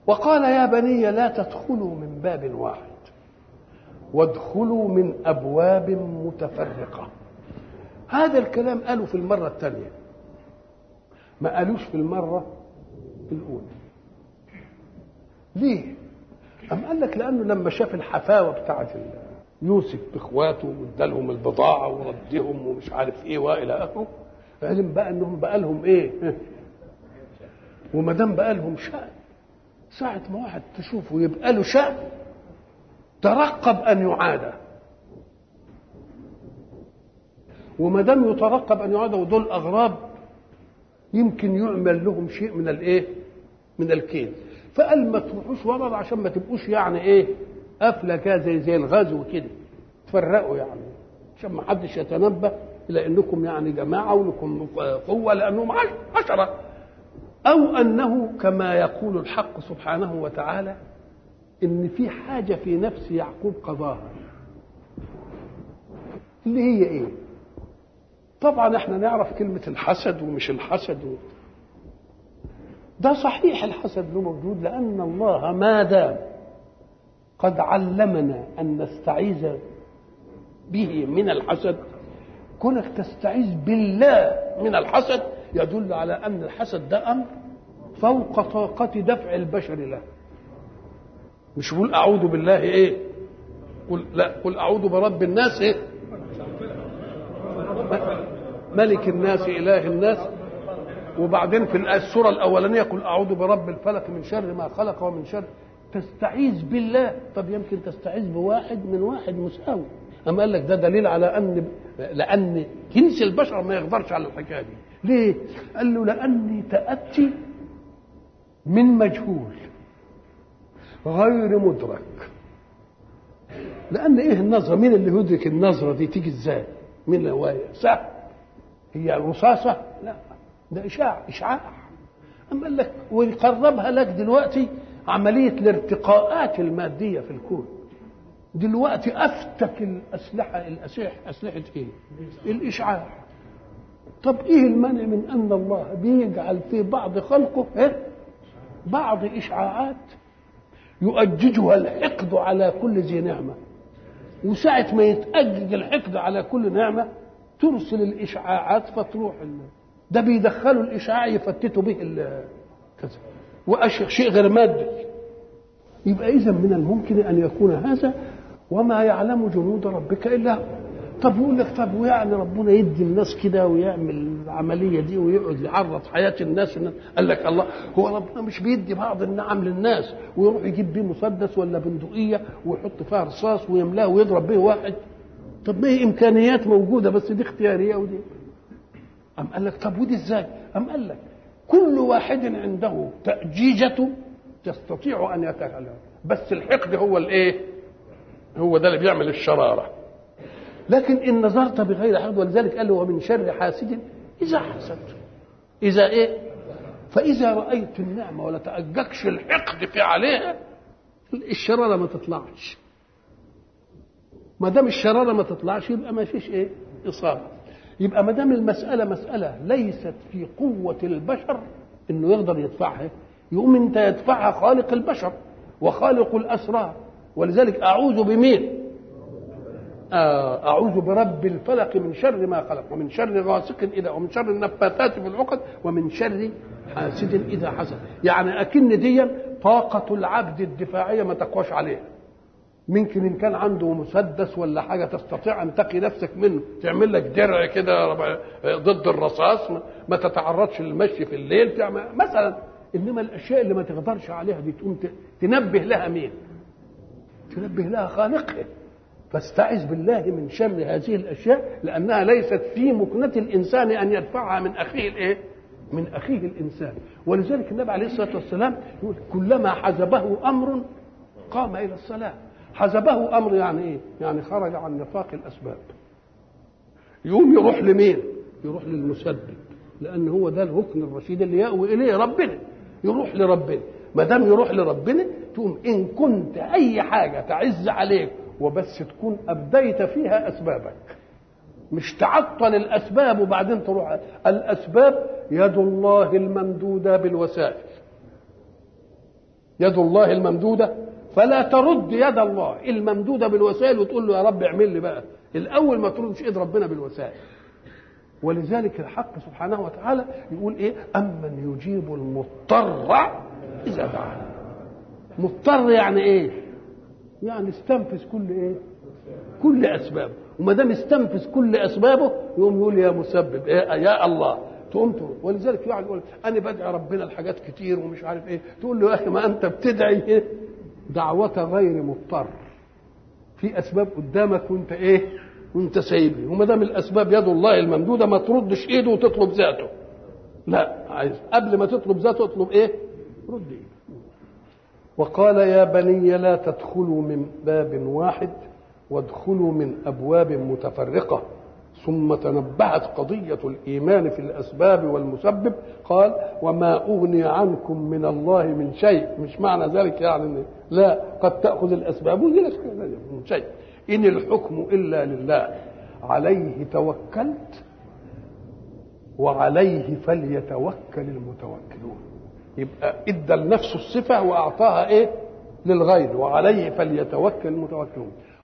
وقال يا بني لا تدخلوا من باب واحد وادخلوا من ابواب متفرقه هذا الكلام قالوا في المره الثانيه ما قالوش في المره الاولى ليه أم قال لك لأنه لما شاف الحفاوة بتاعت يوسف بإخواته وادالهم البضاعة وردهم ومش عارف إيه وإلى آخره علم بقى إنهم بقى لهم إيه وما دام بقى لهم شأن ساعة ما واحد تشوفه يبقى له شأن ترقب أن يعاد وما دام يترقب أن يعاد ودول أغراب يمكن يعمل لهم شيء من الإيه؟ من الكيد فقال ما تروحوش ورا عشان ما تبقوش يعني ايه قافله كده زي زي الغزو كده تفرقوا يعني عشان ما حدش يتنبه الى انكم يعني جماعه ولكم قوه لانهم عشره او انه كما يقول الحق سبحانه وتعالى ان في حاجه في نفس يعقوب قضاها اللي هي ايه طبعا احنا نعرف كلمه الحسد ومش الحسد و... ده صحيح الحسد له موجود لأن الله ما دام قد علمنا أن نستعيذ به من الحسد كونك تستعيذ بالله من الحسد يدل على أن الحسد ده أمر فوق طاقة دفع البشر له مش قول أعوذ بالله إيه قل لا قل أعوذ برب الناس إيه ملك الناس إله الناس وبعدين في السوره الاولانيه قل اعوذ برب الفلق من شر ما خلق ومن شر تستعيذ بالله طب يمكن تستعيذ بواحد من واحد مساوي اما قال لك ده دليل على ان لان جنس البشر ما يقدرش على الحكايه دي ليه قال له لاني تاتي من مجهول غير مدرك لان ايه النظره مين اللي يدرك النظره دي تيجي ازاي مين اللي هو سهل هي رصاصه لا ده إشاع إشعاع أما قال لك ويقربها لك دلوقتي عملية الارتقاءات المادية في الكون دلوقتي أفتك الأسلحة الأسلحة أسلحة إيه؟ الإشعاع طب إيه المانع من أن الله بيجعل في بعض خلقه إيه؟ بعض إشعاعات يؤججها الحقد على كل ذي نعمة وساعة ما يتأجج الحقد على كل نعمة ترسل الإشعاعات فتروح الناس ده بيدخلوا الاشعاع يفتتوا به كذا واشياء شيء غير مادي يبقى اذا من الممكن ان يكون هذا وما يعلم جنود ربك الا هو طب يقول لك طب ويعني ربنا يدي الناس كده ويعمل العمليه دي ويقعد يعرض حياه الناس قال لك الله هو ربنا مش بيدي بعض النعم للناس ويروح يجيب بيه مسدس ولا بندقيه ويحط فيها رصاص ويملاه ويضرب به واحد طب ما هي امكانيات موجوده بس دي اختياريه ودي أم قال لك طب ودي ازاي؟ أم قال لك كل واحد عنده تأجيجة تستطيع أن يتكلم بس الحقد هو الإيه؟ هو ده اللي بيعمل الشرارة لكن إن نظرت بغير حقد ولذلك قال له ومن شر حاسد إذا حسد إذا إيه؟ فإذا رأيت النعمة ولا تأججش الحقد في عليها الشرارة ما تطلعش ما دام الشرارة ما تطلعش يبقى ما فيش إيه؟ إصابة يبقى ما دام المسألة مسألة ليست في قوة البشر إنه يقدر يدفعها يقوم أنت يدفعها خالق البشر وخالق الأسرار ولذلك أعوذ بمين؟ آه أعوذ برب الفلق من شر ما خلق ومن شر غاسق إذا ومن شر النفاثات في العقد ومن شر حاسد إذا حسد يعني أكن دي طاقة العبد الدفاعية ما تقواش عليها ممكن ان كان عنده مسدس ولا حاجه تستطيع ان تقي نفسك منه تعمل لك درع كده ضد الرصاص ما تتعرضش للمشي في الليل تعمل مثلا انما الاشياء اللي ما تقدرش عليها دي تقوم تنبه لها مين؟ تنبه لها خالقها فاستعذ بالله من شر هذه الاشياء لانها ليست في مكنه الانسان ان يدفعها من اخيه الايه؟ من اخيه الانسان ولذلك النبي عليه الصلاه والسلام يقول كلما حزبه امر قام الى الصلاه حزبه امر يعني ايه؟ يعني خرج عن نطاق الاسباب. يقوم يروح لمين؟ يروح للمسبب لان هو ده الركن الرشيد اللي يأوي اليه ربنا يروح لربنا ما دام يروح لربنا تقوم ان كنت اي حاجه تعز عليك وبس تكون ابديت فيها اسبابك مش تعطل الاسباب وبعدين تروح الاسباب يد الله الممدوده بالوسائل يد الله الممدودة فلا ترد يد الله الممدودة بالوسائل وتقول له يا رب اعمل لي بقى الأول ما تردش إيد ربنا بالوسائل ولذلك الحق سبحانه وتعالى يقول ايه امن يجيب المضطر اذا دعاه مضطر يعني ايه يعني استنفذ كل ايه كل اسبابه وما دام استنفذ كل اسبابه يقوم يقول يا مسبب إيه يا الله تقوم تقول ولذلك يقعد يقول انا بدعي ربنا الحاجات كتير ومش عارف ايه تقول له يا اخي ما انت بتدعي ايه دعوة غير مضطر في اسباب قدامك وانت ايه وانت سايبني وما دام الاسباب يد الله الممدوده ما تردش ايده وتطلب ذاته لا عايز قبل ما تطلب ذاته اطلب ايه رد ايده وقال يا بني لا تدخلوا من باب واحد وادخلوا من ابواب متفرقه ثم تنبهت قضية الإيمان في الأسباب والمسبب قال وما أغني عنكم من الله من شيء مش معنى ذلك يعني لا قد تأخذ الأسباب ويجي لك من شيء إن الحكم إلا لله عليه توكلت وعليه فليتوكل المتوكلون يبقى ادى لنفسه الصفة وأعطاها إيه للغير وعليه فليتوكل المتوكلون